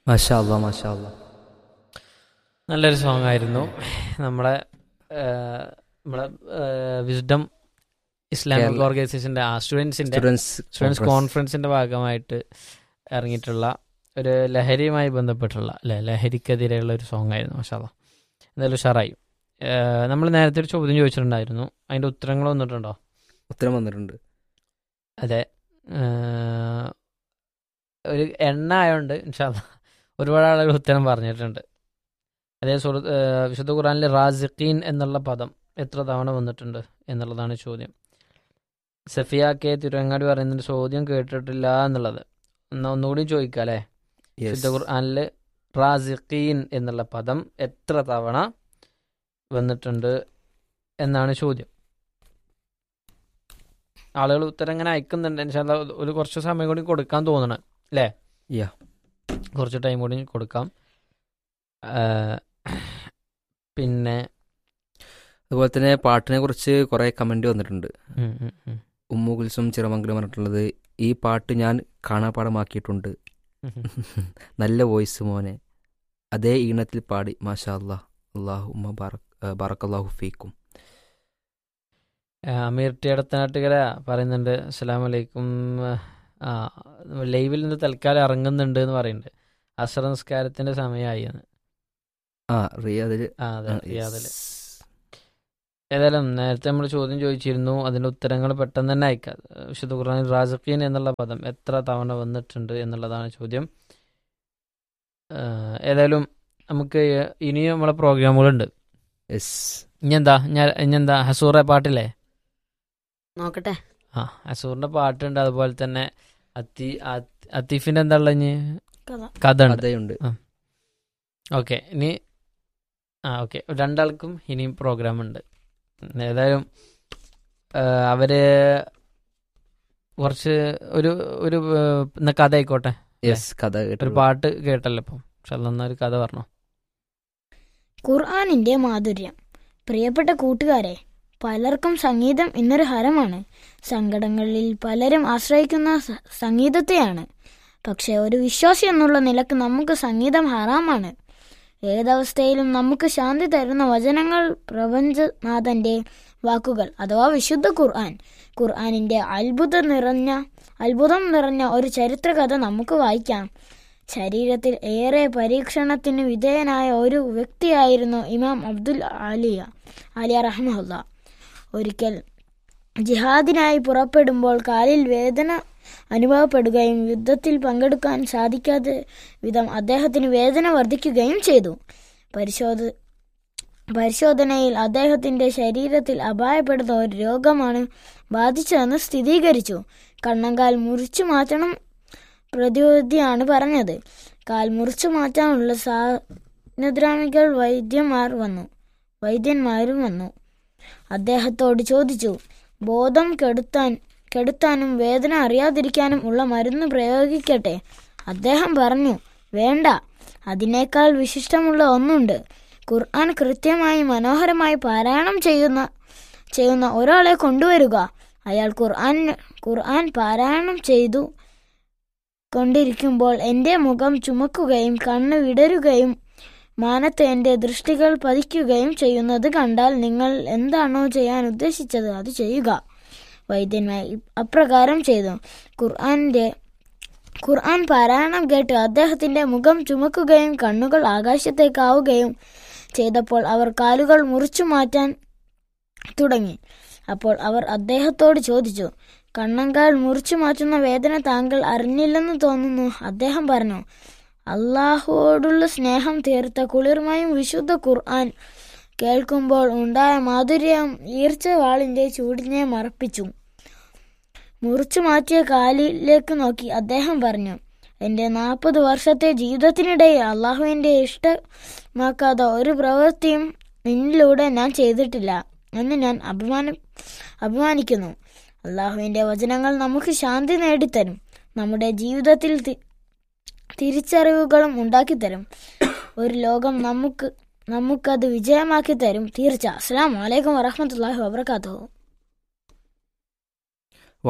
മാഷാ അല്ലാ മാഷാ അല്ലാ നല്ലൊരു സോങ് ആയിരുന്നു നമ്മളെ ആ, നമ്മളെ വിസ്ഡം ഇസ്ലാമിക് കേരള- ഓർഗനൈസേഷന്റെ ആ സ്റ്റുഡൻസിന്റെ സ്റ്റുഡൻസ് സ്റ്റുഡൻസ് കോൺഫറൻസിന്റെ ഭാഗമായിട്ട് ഇറങ്ങിയിട്ടുള്ള ഒരു ലഹരിയുമായി ബന്ധപ്പെട്ടുള്ള അല്ലെ ലഹരിക്കെതിരെയുള്ള ഒരു സോങ് ആയിരുന്നു മഷാല എന്തായാലും ഉഷാറായി നമ്മൾ നേരത്തെ ഒരു ചോദ്യം ചോദിച്ചിട്ടുണ്ടായിരുന്നു അതിന്റെ ഉത്തരങ്ങൾ വന്നിട്ടുണ്ടോ ഉത്തരം വന്നിട്ടുണ്ട് അതെ ഏഹ്, ഒരു എണ്ണ ആയതുകൊണ്ട് ഇൻഷാല്ല ഒരുപാട് ആളുകൾ ഉത്തരം പറഞ്ഞിട്ടുണ്ട് അതേ സുഹൃത്ത് ഏഹ്, വിശുദ്ധ ഖുറാനിലെ റാസിഖീൻ എന്നുള്ള പദം എത്ര തവണ വന്നിട്ടുണ്ട് എന്നുള്ളതാണ് ചോദ്യം സഫിയ കെ തിരുവങ്ങാടി പറയുന്നതിന്റെ ചോദ്യം കേട്ടിട്ടില്ല എന്നുള്ളത് എന്നാ ഒന്നുകൂടി ചോദിക്കാം അല്ലേ Yes. വിശുദ്ധ ഖുർആനില് റാസിഖീൻ എന്നുള്ള പദം എത്ര തവണ വന്നിട്ടുണ്ട് എന്നാണ് ചോദ്യം ആളുകൾ ഉത്തരം ഇങ്ങനെ അയക്കുന്നുണ്ട് ഇൻഷാല്ലാ ഒരു കുറച്ച് സമയം കൂടി കൊടുക്കാൻ തോന്നണം അല്ലേ Yeah. കുറച്ച് ടൈം കൂടി കൊടുക്കാം ആ, പിന്നെ അതുപോലെ തന്നെ പാട്ടിനെ കുറിച്ച് കുറെ കമന്റ് വന്നിട്ടുണ്ട് ഉം, ഉം, ഉം. ഉമ്മു കുൽസും ചിറമംഗലം പറഞ്ഞിട്ടുള്ളത് ഈ പാട്ട് ഞാൻ കാണാപ്പാടമാക്കിയിട്ടുണ്ട് ഉം. നല്ല വോയിസ് മോനെ അതേ ഈണത്തിൽ പാടി മാഷാ അല്ലാ അള്ളാഹു ഉമ്മ ബാറക്കല്ലാഹു ഫീക്കും ആ, അമീർ ടി അടുത്തനാട്ടുകര പറയുന്നുണ്ട് അസ്സലാമു അലൈക്കും ആ ലൈവിൽ നിന്ന് തൽക്കാലം ഇറങ്ങുന്നുണ്ട് എന്ന് പറയുന്നുണ്ട് അസർ നിസ്കാരത്തിന്റെ സമയമായി എന്ന് ആ റിയാദിൽ ആ അതെ റിയാദില് ഏതായാലും നേരത്തെ നമ്മൾ ചോദ്യം ചോദിച്ചിരുന്നു അതിന്റെ ഉത്തരങ്ങൾ പെട്ടെന്ന് തന്നെ അയക്കാം വിശുദ്ധ ഖുർആൻ റാസിഖീൻ എന്നുള്ള പദം എത്ര തവണ വന്നിട്ടുണ്ട് എന്നുള്ളതാണ് ചോദ്യം ആ, ഏതായാലും നമുക്ക് ഇനിയും നമ്മളെ പ്രോഗ്രാമുകളുണ്ട് യെസ് ഇനിയെന്താ ഞാൻ ഇനിയെന്താ ഹസൂറെ പാട്ടില്ലേ നോക്കട്ടെ ആ ഹസൂറിന്റെ പാട്ടുണ്ട് അതുപോലെ തന്നെ അത്തി അത്തി- അത്തീഫിന്റെ എന്താ ഉള്ളത് ഇനി കഥ കഥ ഉണ്ട് അതേയുണ്ട് ഓക്കെ ഇനി ആ ഓക്കെ രണ്ടാൾക്കും ഇനിയും പ്രോഗ്രാം ഉണ്ട് ഏതായാലും ആ, അവര് കുറച്ച് ഒരു ഒരു ആ, എന്നാ കഥ ആയിക്കോട്ടെ യെസ് കഥ ഒരു കേട്ടു പാട്ട് കേട്ടല്ലോ ഇപ്പം പക്ഷെ അതൊന്നും ഒരു കഥ പറഞ്ഞോ ഖുർആാനിന്റെ മാധുര്യം പ്രിയപ്പെട്ട കൂട്ടുകാരെ പലർക്കും സംഗീതം ഇന്നൊരു ഹരമാണ് സങ്കടങ്ങളിൽ പലരും ആശ്രയിക്കുന്ന സ- സംഗീതത്തെയാണ് പക്ഷെ ഒരു വിശ്വാസി എന്നുള്ള നിലക്ക് നമുക്ക് സംഗീതം ഹറാമാണ് ഏതവസ്ഥയിലും നമുക്ക് ശാന്തി തരുന്ന വചനങ്ങൾ പ്രപഞ്ചനാഥന്റെ വാക്കുകൾ അഥവാ വിശുദ്ധ ഖുർആൻ ഖുർആാനിന്റെ അത്ഭുതം നിറഞ്ഞ അത്ഭുതം നിറഞ്ഞ ഒരു ചരിത്രകഥ നമുക്ക് വായിക്കാം ശരീരത്തിൽ ഏറെ പരീക്ഷണത്തിന് വിധേയനായ ഒരു വ്യക്തിയായിരുന്നു ഇമാം അബ്ദുൽ ആലിയ ആലിയ റഹ്മുല്ല ഒരിക്കൽ ജിഹാദിനായി പുറപ്പെടുമ്പോൾ കാലിൽ വേദന അനുഭവപ്പെടുകയും യുദ്ധത്തിൽ പങ്കെടുക്കാൻ സാധിക്കാത്ത വിധം അദ്ദേഹത്തിന് വേദന വർദ്ധിക്കുകയും ചെയ്തു പരിശോധ പരിശോധനയിൽ അദ്ദേഹത്തിന്റെ ശരീരത്തിൽ അപായപ്പെടുന്ന ഒരു രോഗമാണ് ബാധിച്ചതെന്ന് സ്ഥിരീകരിച്ചു കണ്ണങ്കാൽ മുറിച്ചു മാറ്റണം പ്രതിവിധിയാണ് പറഞ്ഞത് കാൽ മുറിച്ചു മാറ്റാനുള്ള സാധനദ്രാമികൾ വൈദ്യന്മാർ വന്നു വൈദ്യന്മാരും വന്നു അദ്ദേഹത്തോട് ചോദിച്ചു ബോധം കെടുത്താൻ കെടുത്താനും വേദന അറിയാതിരിക്കാനും ഉള്ള മരുന്ന് പ്രയോഗിക്കട്ടെ അദ്ദേഹം പറഞ്ഞു വേണ്ട അതിനേക്കാൾ വിശിഷ്ടമുള്ള ഒന്നുണ്ട് ഖുർആൻ കൃത്യമായി മനോഹരമായി പാരായണം ചെയ്യുന്ന ചെയ്യുന്ന ഒരാളെ കൊണ്ടുവരിക അയാൾ ഖുർആൻ ഖുർആൻ പാരായണം ചെയ്തു കൊണ്ടിരിക്കുമ്പോൾ എൻ്റെ മുഖം ചുമക്കുകയും കണ്ണ് വിടരുകയും മാനത്ത് എൻ്റെ ദൃഷ്ടികൾ പതിക്കുകയും ചെയ്യുന്നത് കണ്ടാൽ നിങ്ങൾ എന്താണോ ചെയ്യാൻ ഉദ്ദേശിച്ചത് അത് ചെയ്യുക വൈദ്യന്മാർ അപ്രകാരം ചെയ്തു ഖുർആന്റെ ഖുർആൻ പാരായണം കേട്ട് അദ്ദേഹത്തിന്റെ മുഖം ചുമക്കുകയും കണ്ണുകൾ ആകാശത്തേക്കാവുകയും ചെയ്തപ്പോൾ അവർ കാലുകൾ മുറിച്ചു മാറ്റാൻ തുടങ്ങി അപ്പോൾ അവർ അദ്ദേഹത്തോട് ചോദിച്ചു കണ്ണങ്കാൽ മുറിച്ചു മാറ്റുന്ന വേദന താങ്കൾ അറിഞ്ഞില്ലെന്ന് തോന്നുന്നു അദ്ദേഹം പറഞ്ഞു അള്ളാഹുവോടുള്ള സ്നേഹം തീർത്ത കുളിർമയും വിശുദ്ധ ഖുർആൻ കേൾക്കുമ്പോൾ ഉണ്ടായ മാധുര്യം ഈർച്ച വാളിന്റെ ചൂടിനെ മറപ്പിച്ചു മുറിച്ചു മാറ്റിയ കാലിലേക്ക് നോക്കി അദ്ദേഹം പറഞ്ഞു എന്റെ നാൽപ്പത് വർഷത്തെ ജീവിതത്തിനിടയിൽ അള്ളാഹുവിന്റെ ഇഷ്ടമാക്കാത്ത ഒരു പ്രവൃത്തിയും നിന്നിലൂടെ ഞാൻ ചെയ്തിട്ടില്ല എന്ന് ഞാൻ അഭിമാന അഭിമാനിക്കുന്നു അള്ളാഹുവിന്റെ വചനങ്ങൾ നമുക്ക് ശാന്തി നേടിത്തരും നമ്മുടെ ജീവിതത്തിൽ തി- തിരിച്ചറിവുകളും ഉണ്ടാക്കിത്തരും ഒരു ലോകം നമുക്ക് നമുക്കത് വിജയമാക്കി തരും തീർച്ച അസ്സാം വലൈക്കും വറഹമത്തല്ലാഹി വബർക്കാത്തു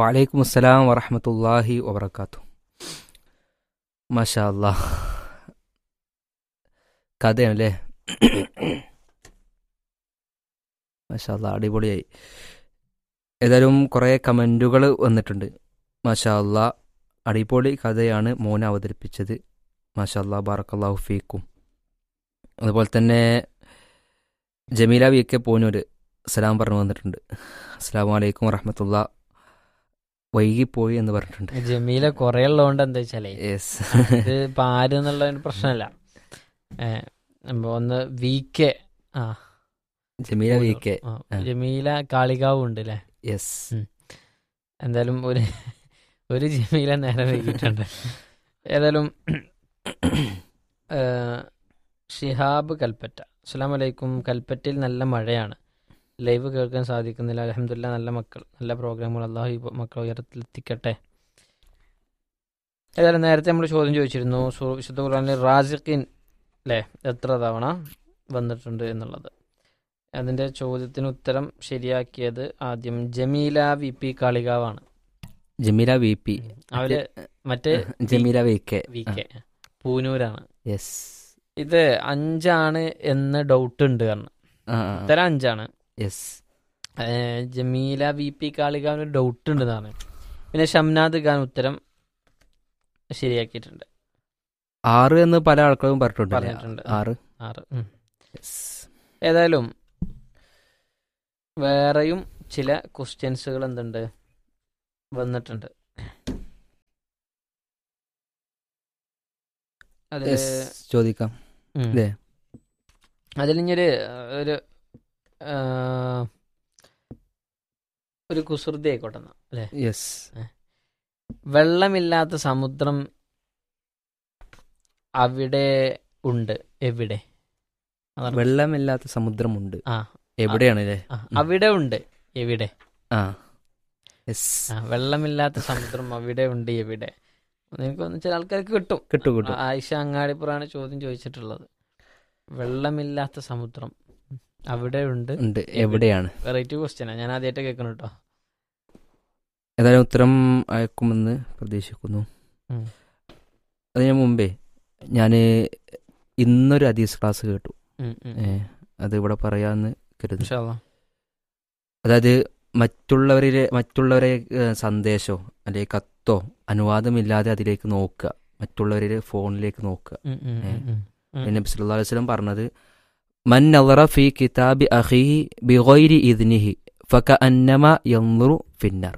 വലൈക്കും അസ്സലാം വറഹമത്തല്ലാഹി വബർക്കാത്തു മാഷാ അല്ലാ കഥയാണ് അല്ലേ മാഷാല്ല അടിപൊളിയായി ഏതായാലും കുറേ കമൻറ്റുകൾ വന്നിട്ടുണ്ട് മാഷാല്ല അടിപൊളി കഥയാണ് മോൻ അവതരിപ്പിച്ചത് മാഷാല്ല ബാറക്കല്ലാഹു ഫീക്കും അതുപോലെ തന്നെ ജമീല വി കെ പോനൂര് സലാം പറഞ്ഞു വന്നിട്ടുണ്ട് അസ്സാം വലൈക്കും വറഹമത്തുള്ള വൈകിപ്പോയി എന്ന് പറഞ്ഞിട്ടുണ്ട് ജമീല കുറെ ഉള്ളതുകൊണ്ട് എന്താ വെച്ചാലേ യെസ് ഇത് ഇപ്പൊ ആര് എന്നുള്ള പ്രശ്നമല്ല ഏഹ് നമ്മ ഒന്ന് വി കെ ആ ജമീല വി കെ ആ, ആ. ജമീല കാളികാവും ഉണ്ട് അല്ലേ യെസ് എന്തായാലും ഒരു ഒരു ജമീല നേരെ വൈകിട്ടുണ്ട് ഏതായാലും ഏഹ്, ഷിഹാബ് കൽപ്പറ്റ അസ്സാം വലൈക്കും കൽപ്പറ്റയിൽ നല്ല മഴയാണ് ലൈവ് കേൾക്കാൻ സാധിക്കുന്നില്ല അലഹമില്ല നല്ല മക്കൾ നല്ല പ്രോഗ്രാമുകൾ അള്ളാഹു ഈ മക്കൾ ഉയരത്തിലെത്തിക്കട്ടെ ഏതായാലും നേരത്തെ നമ്മൾ ചോദ്യം ചോദിച്ചിരുന്നു സു- വിശുദ്ധ ഖുർആനിൽ റാസിഖിൻ അല്ലേ എത്ര തവണ വന്നിട്ടുണ്ട് എന്നുള്ളത് അതിൻ്റെ ചോദ്യത്തിന് ഉത്തരം ശരിയാക്കിയത് ആദ്യം ജമീല വി പി കാളികാവാണ് ജമീല വി പി അവര് മറ്റേ Jameela V K V K പൂനൂരാണ് യെസ് ഇത് അഞ്ചാണ് എന്ന് ഡൗട്ട് ഉണ്ട് കാരണം ആ ഉത്തരം അഞ്ചാണ് യെസ് ഏഹ് ജമീല വി പി കാളികാവിന് ഡൗട്ട് ഉണ്ട് എന്നാണ് പിന്നെ ഷംനാദ് ഖാൻ ഉത്തരം ശരിയാക്കിയിട്ടുണ്ട് ആറ് എന്ന് പല ആൾക്കാരും പറഞ്ഞിട്ടുണ്ട് അല്ലേ? പറഞ്ഞിട്ടുണ്ട് ആറ് ആറ് ഉം. യെസ് ഏതായാലും വേറെയും ചില ക്വസ്റ്റ്യൻസുകൾ എന്തുണ്ട് വന്നിട്ടുണ്ട് അതില് യെസ് ചോദിക്കാം ഉം. ഇല്ലേ? അതിലിഞ്ഞൊരു ഒരു ആ, ഒരു കുസൃതി ആയിക്കോട്ടെ എന്നാ അല്ലേ യെസ് വെള്ളമില്ലാത്ത സമുദ്രം അവിടെ ഉണ്ട് എവിടെ അതാണ് വെള്ളമില്ലാത്ത സമുദ്രമുണ്ട് ആ എവിടെയാണ് അല്ലേ ആ, അവിടെ ഉണ്ട് എവിടെ ആ യെസ് ആ വെള്ളമില്ലാത്ത സമുദ്രം അവിടെ ഉണ്ട് എവിടെ എനിക്ക് തോന്നുന്നു ചില ആൾക്കാർക്ക് കിട്ടും കിട്ടും കിട്ടും ആയിഷ അങ്ങാടിപ്പുറാണ് ചോദ്യം ചോദിച്ചിട്ടുള്ളത് വെള്ളമില്ലാത്ത സമുദ്രം അവിടെ ഉണ്ട് ഉണ്ട് എവിടെയാണ് വെറൈറ്റി ക്വസ്റ്റ്യനാണ് ഞാൻ ആദ്യമായിട്ട് കേൾക്കണം കേട്ടോ ഏതായാലും ഉത്തരം അയക്കുമെന്ന് പ്രതീക്ഷിക്കുന്നു ഉം. അതിന് മുമ്പേ ഞാൻ ഇന്നൊരു ഹദീസ് ക്ലാസ് കേട്ടു ഉം, ഉം. ഏ, അത് ഇവിടെ പറയാമെന്ന് കരുതുന്നു ഇൻഷാ അല്ലാ. അതായത് മറ്റുള്ളവരിലെ മറ്റുള്ളവരെ ഏഹ്, സന്ദേശമോ അല്ലെങ്കിൽ കത്തോ അനുവാദമില്ലാതെ അതിലേക്ക് നോക്കുക മറ്റുള്ളവരുടെ ഫോണിലേക്ക് നോക്കുക ഉം, ഉം, ഉം, ഉം. ഉം. നബി സല്ലല്ലാഹു അലൈഹി വസല്ലം പറഞ്ഞത് മൻ നളറ ഫി കിതാബി അഖീഹി ബിഗൈരി ഇദ്നിഹി ഫകഅന്നമ യൻളുറു ഫിന്നർ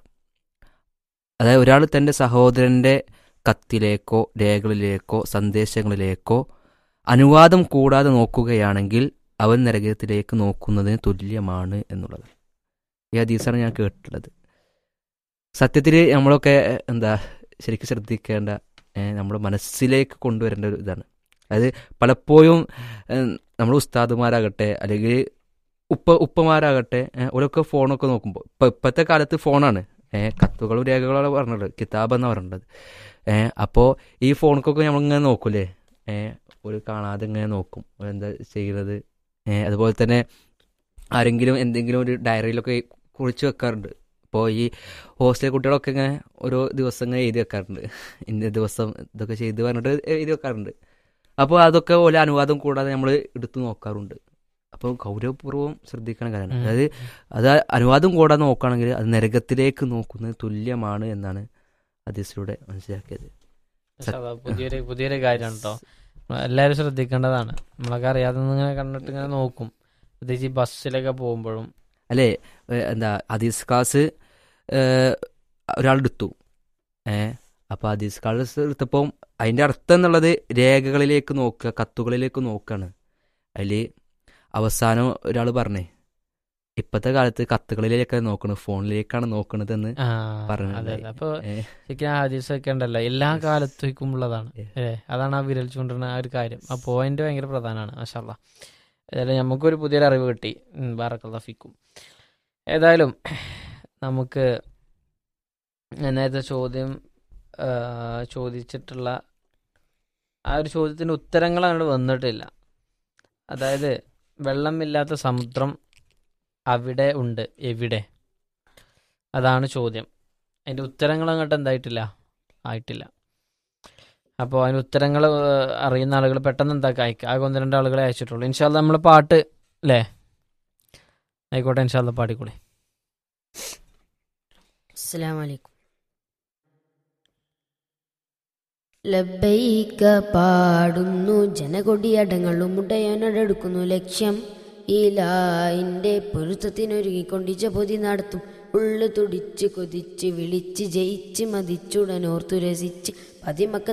അതായത് ഒരാൾ തൻ്റെ സഹോദരൻ്റെ കത്തിലേക്കോ രേഖകളിലേക്കോ സന്ദേശങ്ങളിലേക്കോ അനുവാദം കൂടാതെ നോക്കുകയാണെങ്കിൽ അവൻ നരകത്തിലേക്ക് നോക്കുന്നതിന് തുല്യമാണ് എന്നുള്ളത് ഈ ഹദീസാണ് ഞാൻ കേട്ടിട്ടുള്ളത് സത്യത്തിൽ നമ്മളൊക്കെ എന്താ ശരിക്കും ശ്രദ്ധിക്കേണ്ട ഏഹ്, നമ്മുടെ മനസ്സിലേക്ക് കൊണ്ടുവരേണ്ട ഒരു ഇതാണ് അതായത് പലപ്പോഴും ഏഹ്, നമ്മുടെ ഉസ്താദുമാരാകട്ടെ അല്ലെങ്കിൽ ഉപ്പ ഉപ്പമാരാകട്ടെ ഏഹ്, ഓരൊക്കെ ഫോണൊക്കെ നോക്കുമ്പോൾ ഇപ്പം ഇപ്പോഴത്തെ കാലത്ത് ഫോണാണ് ഏഹ്, കത്തുകളും രേഖകളാണ് പറഞ്ഞത് കിതാബ് എന്നാണ് പറഞ്ഞത് ഏഹ്, അപ്പോൾ ഈ ഫോണിക്കൊക്കെ നമ്മളിങ്ങനെ നോക്കൂലേ ഏഹ്, ഒരു കാണാതെ ഇങ്ങനെ നോക്കും എന്താ ചെയ്യുന്നത് ഏഹ്, അതുപോലെ തന്നെ ആരെങ്കിലും എന്തെങ്കിലും ഒരു ഡയറിയിലൊക്കെ കുറിച്ച് വെക്കാറുണ്ട് ഇപ്പോൾ ഈ ഹോസ്റ്റൽ കുട്ടികളൊക്കെ ഇങ്ങനെ ഓരോ ദിവസം ഇങ്ങനെ എഴുതി വെക്കാറുണ്ട് ഇന്ന ദിവസം ഇതൊക്കെ ചെയ്ത് പറഞ്ഞിട്ട് എഴുതി വെക്കാറുണ്ട് അപ്പോൾ അതൊക്കെ പോലെ അനുവാദം കൂടാതെ നമ്മൾ എടുത്തു നോക്കാറുണ്ട് അപ്പോൾ ഗൗരവപൂർവ്വം ശ്രദ്ധിക്കണം കാര്യമാണ് ഉം. അതായത് അത് അനുവാദം കൂടാതെ നോക്കുകയാണെങ്കിൽ അത് നരകത്തിലേക്ക് നോക്കുന്നത് തുല്യമാണ് എന്നാണ് ഹദീസിലൂടെ മനസ്സിലാക്കിയത് ഇൻഷാ അല്ലാ. പുതിയൊരു പുതിയൊരു കാര്യമാണ് കേട്ടോ എല്ലാവരും ശ്രദ്ധിക്കേണ്ടതാണ് നമ്മളൊക്കെ അറിയാതെ നിന്ന് ഇങ്ങനെ കണ്ടിട്ട് ഇങ്ങനെ നോക്കും പ്രത്യേകിച്ച് ഈ ബസ്സിലൊക്കെ പോകുമ്പോഴും അല്ലേ ഏഹ് എന്താ ഹദീസ് ക്ലാസ് ഒരാൾ എടുത്തു ഏഹ് അപ്പോൾ ഹദീസ് ക്ലാസ് എടുത്തപ്പോൾ അതിൻ്റെ അർത്ഥം എന്നുള്ളത് രേഖകളിലേക്ക് നോക്കുക കത്തുകളിലേക്ക് നോക്കുകയാണ് അതിൽ അവസാനം ഒരാൾ പറഞ്ഞേ ഇപ്പോഴത്തെ കാലത്ത് കത്തുകളിലേക്കാണ് നോക്കണത് ഫോണിലേക്കാണ് നോക്കണതെന്ന് ആ പറഞ്ഞിട്ടുണ്ടായി. അതെ അതെ അപ്പൊ ഏഹ് ശരിക്കും ആ ഹദീസൊക്കെ ഉണ്ടല്ലോ എല്ലാ കാലത്തേക്കും ഉള്ളതാണ് Yeah. ഏ അതാണ് ആ വിരൽ ചൂണ്ടുന്ന ആ ഒരു കാര്യം ആ പോയിന്റ് ഭയങ്കര പ്രധാനമാണ് മാഷാല്ല ഏതായാലും നമുക്കൊരു പുതിയൊരു അറിവ് കിട്ടി ബാറക്കല്ല ഫിക്കും ഏതായാലും നമുക്ക് നേരത്തെ ചോദ്യം ആ, ചോദിച്ചിട്ടുള്ള ആ ഒരു ചോദ്യത്തിന് ഉത്തരങ്ങൾ അങ്ങോട്ട് വന്നിട്ടില്ല അതായത് വെള്ളമില്ലാത്ത സമുദ്രം അവിടെ ഉണ്ട് എവിടെ അതാണ് ചോദ്യം അതിൻ്റെ ഉത്തരങ്ങൾ അങ്ങോട്ട് എന്തായിട്ടില്ല ആയിട്ടില്ല അപ്പോൾ അതിന് ഉത്തരങ്ങൾ അറിയുന്ന ആളുകൾ പെട്ടെന്ന് എന്താക്കുക അയക്കുക ആകെ ഒന്ന് രണ്ട് ആളുകളെ അയച്ചിട്ടുള്ളൂ ഇൻഷാല്ല നമ്മൾ പാട്ട് അല്ലേ ആയിക്കോട്ടെ ഇൻഷാല്ല പാടിക്കൂടി അസ്സലാമു അലൈക്കും ലബ്ബൈക പാടുന്നു ജനകൊടിയടങ്ങളും മുടയനടുക്കുന്നു ലക്ഷ്യം ഈ ലായിന്റെ പൊരുത്തത്തിനൊരുങ്ങിക്കൊണ്ടിച്ച പൊതി നടത്തും ഉള്ളു തുടിച്ച് കൊതിച്ച് വിളിച്ച് ജയിച്ച് മതിച്ചുടനോർത്തു രസിച്ച് പതിമക്ക